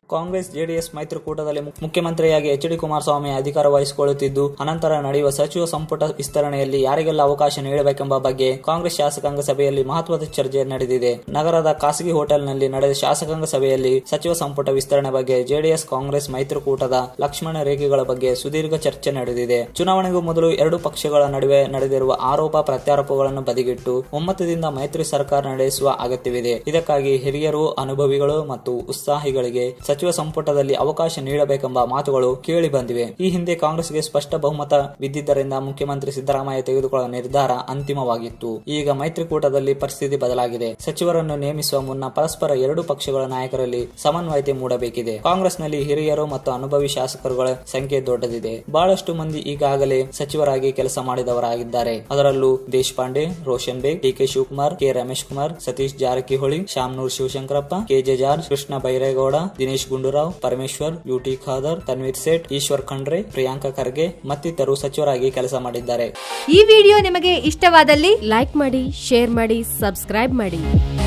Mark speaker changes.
Speaker 1: Congress JDS ಮೈತ್ರಿಕೂಟದಲ್ಲಿ ಮು- ಮುಖ್ಯಮಂತ್ರಿಯಾಗಿ H D Kumaraswamy ಅಧಿಕಾರ ವಹಿಸಿಕೊಳ್ಳುತ್ತಿದ್ದು ಅನಂತರ ನಡೆಯುವ ಸಚಿವ ಸಂಪುಟ ವಿಸ್ತರಣೆಯಲ್ಲಿ ಯಾರಿಗೆಲ್ಲ ಅವಕಾಶ ನೀಡಬೇಕೆಂಬ ಬಗ್ಗೆ ಕಾಂಗ್ರೆಸ್ ಶಾಸಕಾಂಗ ಸಭೆಯಲ್ಲಿ ಮಹತ್ವದ ಚರ್ಚೆ ನಡೆದಿದೆ ನಗರದ ಖಾಸಗಿ ಹೋಟೆಲ್ನಲ್ಲಿ ನಡೆದ ಶಾಸಕಾಂಗ ಸಭೆಯಲ್ಲಿ ಸಚಿವ ಸಂಪುಟ ವಿಸ್ತರಣೆ ಬಗ್ಗೆ ಜೆಡಿಎಸ್ ಕಾಂಗ್ರೆಸ್ ಮೈತ್ರಿಕೂಟದ ಲಕ್ಷ್ಮಣ ರೇಖೆಗಳ ಬಗ್ಗೆ ಸುದೀರ್ಘ ಚರ್ಚೆ ನಡೆದಿದೆ ಚುನಾವಣೆಗೂ ಮೊದಲು ಎರಡು ಪಕ್ಷಗಳ ನಡುವೆ ನಡೆದಿರುವ ಆರೋಪ ಪ್ರತ್ಯಾರೋಪಗಳನ್ನು ಬದಿಗಿಟ್ಟು ಒಮ್ಮತದಿಂದ ಮೈತ್ರಿ ಸರ್ಕಾರ ನಡೆಸುವ ಅಗತ್ಯವಿದೆ ಇದಕ್ಕಾಗಿ ಹಿರಿಯರು ಅನುಭವಿಗಳು ಮತ್ತು ಉತ್ಸಾಹಿಗಳಿಗೆ ಸಚಿವ ಸಂಪುಟದಲ್ಲಿ ಅವಕಾಶ ನೀಡಬೇಕೆಂಬ ಮಾತುಗಳು ಕೇಳಿ ಬಂದಿವೆ ಈ ಹಿಂದೆ ಕಾಂಗ್ರೆಸ್ಗೆ ಸ್ಪಷ್ಟ ಬಹುಮತ ಬಿದ್ದಿದ್ದರಿಂದ ಮುಖ್ಯಮಂತ್ರಿ ಸಿದ್ದರಾಮಯ್ಯ ತೆಗೆದುಕೊಳ್ಳುವ ನಿರ್ಧಾರ ಅಂತಿಮವಾಗಿತ್ತು ಈಗ ಮೈತ್ರಿಕೂಟದಲ್ಲಿ ಪರಿಸ್ಥಿತಿ ಬದಲಾಗಿದೆ ಸಚಿವರನ್ನು ನೇಮಿಸುವ ಮುನ್ನ ಪರಸ್ಪರ ಎರಡು ಪಕ್ಷಗಳ ನಾಯಕರಲ್ಲಿ ಸಮನ್ವಯತೆ ಮೂಡಬೇಕಿದೆ ಕಾಂಗ್ರೆಸ್ನಲ್ಲಿ ಹಿರಿಯರು ಮತ್ತು ಅನುಭವಿ ಶಾಸಕರುಗಳ ಸಂಖ್ಯೆ ದೊಡ್ಡದಿದೆ ಬಹಳಷ್ಟು ಮಂದಿ ಈಗಾಗಲೇ ಸಚಿವರಾಗಿ ಕೆಲಸ ಮಾಡಿದವರಾಗಿದ್ದಾರೆ ಅದರಲ್ಲೂ Deshpande Roshan Baig D K Shivakumar K Ramesh Kumar Satish Jarkiholi Shamanur Shivashankarappa K J George Krishna Byre Gowda Dinesh Gundu Rao Parameshwar U T Khader Tanveer Sait Eshwar Khandre Priyanka Kharge ಮತ್ತಿತರರು ಸಚಿವರಾಗಿ ಕೆಲಸ ಮಾಡಿದ್ದಾರೆ
Speaker 2: ಈ ವಿಡಿಯೋ ನಿಮಗೆ ಇಷ್ಟವಾದಲ್ಲಿ
Speaker 3: ಲೈಕ್ ಮಾಡಿ ಶೇರ್ ಮಾಡಿ ಸಬ್ಸ್ಕ್ರೈಬ್ ಮಾಡಿ